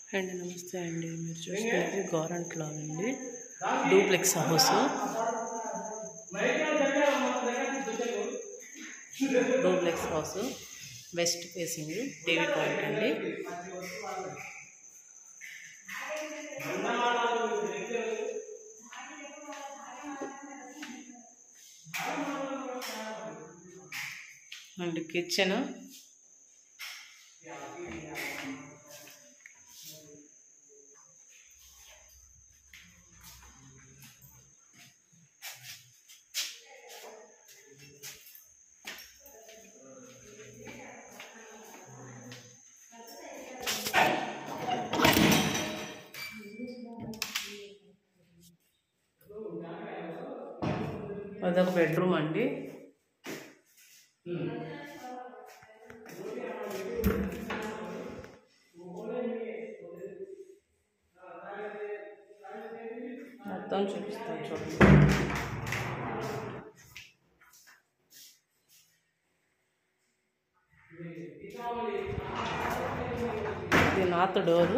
అండి నమస్తే అండి మీరు చూస్తున్నది గోరంట్లో అండి duplex house duplex house west facing TV point అండి అండ్ కిచెన్ అదొక బెడ్రూమ్ అండి మొత్తం చూపిస్తాను చూడండి ఇది నాత్ డోరు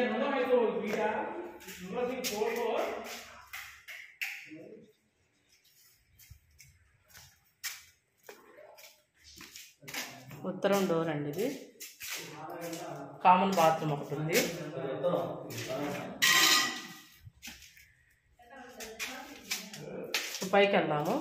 ఉత్తరం డోర్ అండి ఇది కామన్ బాత్రూమ్ ఒకటి ఉంది పైకి వెళ్దాము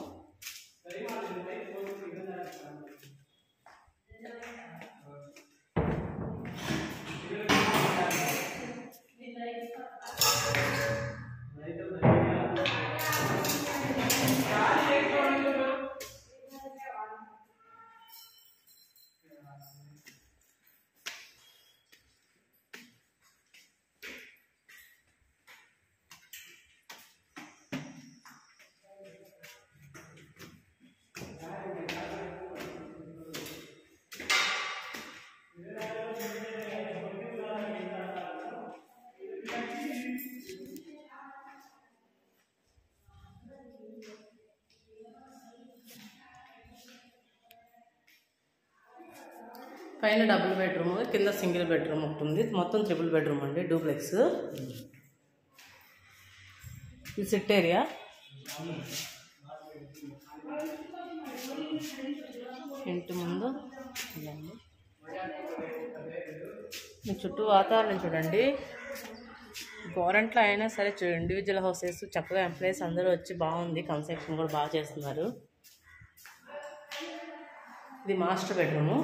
పైన డబుల్ బెడ్రూమ్ కింద సింగిల్ బెడ్రూమ్ ఒకటి ఉంది మొత్తం త్రిబుల్ బెడ్రూమ్ అండి డూప్లెక్స్ ఇది సిట్ ఏరియా ఇంటి ముందు ఇదండి మీ చుట్టూ వాతావరణం చూడండి గవర్నమెంట్లో అయినా సరే చూ ఇండివిజువల్ హౌసెస్ చక్కగా ఎంప్లాయీస్ అందరూ వచ్చి బాగుంది కన్స్ట్రక్షన్ కూడా బాగా చేస్తున్నారు ఇది మాస్టర్ బెడ్రూము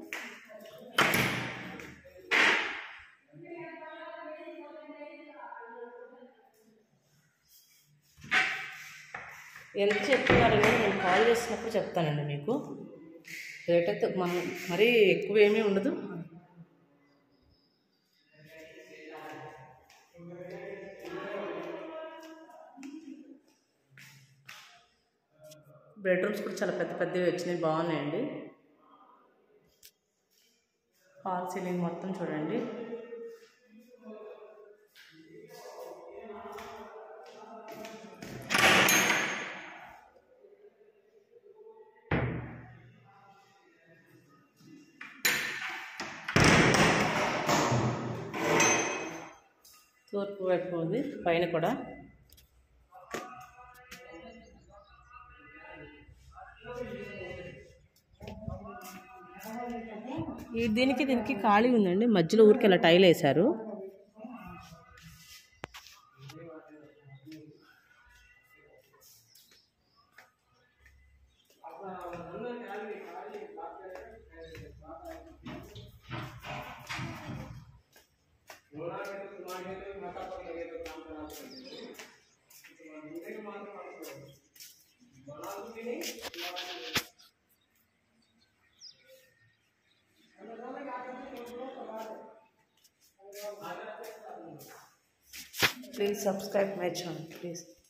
ఎంత చెప్తున్నారని నేను కాల్ చేసినప్పుడు చెప్తానండి మీకు రేట్ అయితే మనం మరీ ఎక్కువ ఏమీ ఉండదు బెడ్రూమ్స్ కూడా చాలా పెద్ద పెద్దవి వచ్చినాయి బాగున్నాయండి హాల్ సీలింగ్ మొత్తం చూడండి తూర్పు వైపు ఉంది పైన కూడా ఈ దీనికి దీనికి ఖాళీ ఉందండి మధ్యలో ఊరికి ఇలా టైల్ వేశారు please subscribe my channel please